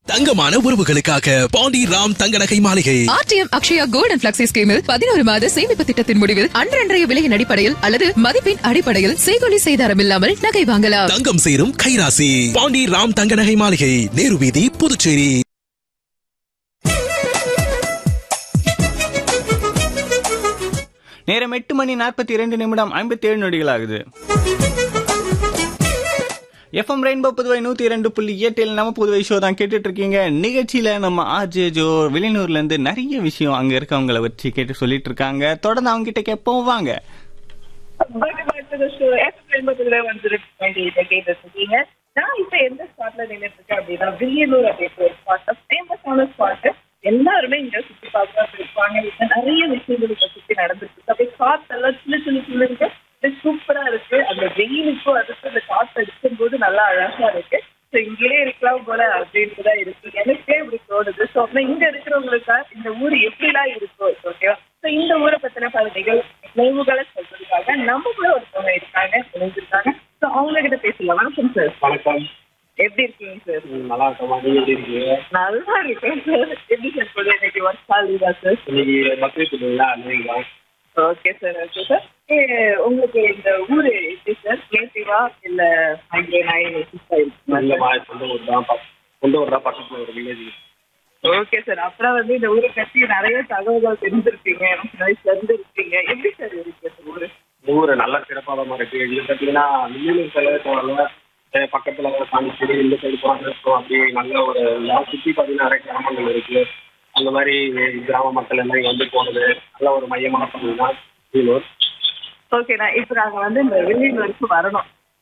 தங்கமான உறவுகளுக்காக பாண்டி ராம் தங்க நகை மாளிகை RTM Akshaya gold and flexi ஸ்கீமில் பதினோரு மாத சேமிப்பு திட்டத்தின் முடிவில் அன்றன்றைய விலையின் அடிப்படையில் அல்லது மதிப்பின் அடிப்படையில் செய்கொலி செய்தாரம் இல்லாமல் நகை வாங்கலாம் தங்கம் சேரும் கைராசி பாண்டி ராம் தங்க நகை மாளிகை நேரு வீதி புதுச்சேரி நேரம் எட்டு மணி நாற்பத்தி இரண்டு நிமிடம் ஐம்பத்தி ஏழு நொடிகள் ஆகுது எஃப்எம் ரெயின்போ புதுவை நூத்தி இரண்டு புள்ளி எட்டில் நம்ம புதுவை ஷோ தான் கேட்டுட்டு இருக்கீங்க நிகழ்ச்சியில நம்ம ஆர்ஜே ஜோ வெளியூர்ல இருந்து நிறைய விஷயம் அங்க இருக்கவங்கள வச்சு கேட்டு சொல்லிட்டு இருக்காங்க தொடர்ந்து அவங்க கிட்ட கேட்போம் வாங்க வந்திருக்கீங்க நான் இப்ப எந்த ஸ்பாட்ல நின்றுட்டு இருக்கேன் அப்படின்னா வில்லியனூர் அப்படின்ற ஒரு ஸ்பாட் ஃபேமஸான ஸ்பாட் எல்லாருமே இங்க சுத்தி பார்க்க இருப்பாங்க இங்க நிறைய விஷயங்கள் இங்க சுத்தி நடந்துட்டு இருக்கு அப்படியே காத்தெல்லாம் சின்ன சின்ன சின்ன இருக்கு சூப்பரா இருக்கு அந்த வெயிலுக்கும் அதுக்கு அந்த காத்து அடிக்கும் போது நல்லா அழகா இருக்கு ஸோ இங்கேயே இருக்கலாம் போல அப்படின்ட்டுதான் இருக்கு எனக்கே இப்படி தோணுது ஸோ அப்ப இங்க இருக்கிறவங்களுக்கா இந்த ஊர் எப்படிலாம் இருக்கும் ஓகேவா ஸோ இந்த ஊரை பத்தின பல நிகழ் நினைவுகளை சொல்றதுக்காக நம்ம கூட ஒருத்தவங்க இருக்காங்க இணைஞ்சிருக்காங்க ஸோ அவங்க கிட்ட பேசலாம் வணக்கம் சார் வணக்கம் எப்படி இருக்கீங்க சார் ம், நல்லா இருக்கமா நீங்க எப்படி இருக்கீங்க நல்லா இருக்கேன் சார் எப்படி சார் போகுது இன்னைக்கு ஒர்க் ஹாலிடா சார் இன்னைக்கு பக்ரீத் இல்லைங்களா அதுங்களா ஓகே சார் ஓகே சார் உங்களுக்கு இந்த ஊரு எப்படி சார் நேட்டிவா இல்ல அங்கே நைன் நல்ல மா சொந்த ஊர் தான் பக்- சொந்த ஊர் தான் பக்கத்துல ஒரு வில்லேஜ் ஓகே சார் அப்புறம் வந்து இந்த ஊரை பத்தி நிறைய தகவல்கள் தெரிஞ்சிருப்பீங்க எனக்கு நிறைய தெரிஞ்சிருப்பீங்க எப்படி சார் இருக்கு இந்த ஊரு ஊர் நல்ல சிறப்பாக இருக்கு இது பார்த்தீங்கன்னா வில்லியனூர் செலவு போகல பக்கத்துல பாண்டிச்சேரி இந்த சைடு போனாலும் இருக்கும் அப்படி நல்ல ஒரு எல்லாம் சுற்றி பார்த்தீங்கன்னா நிறைய கிராமங்கள் இருக்கு அந்த மாதிரி கிராம மக்கள் எல்லாம் இங்க வந்து போனது நல்ல ஒரு மையமான பகுதி தான் வில்லியனூர் ஓகே நான் இப்போ நாங்க வந்து இந்த வெளியூருக்கு வரணும்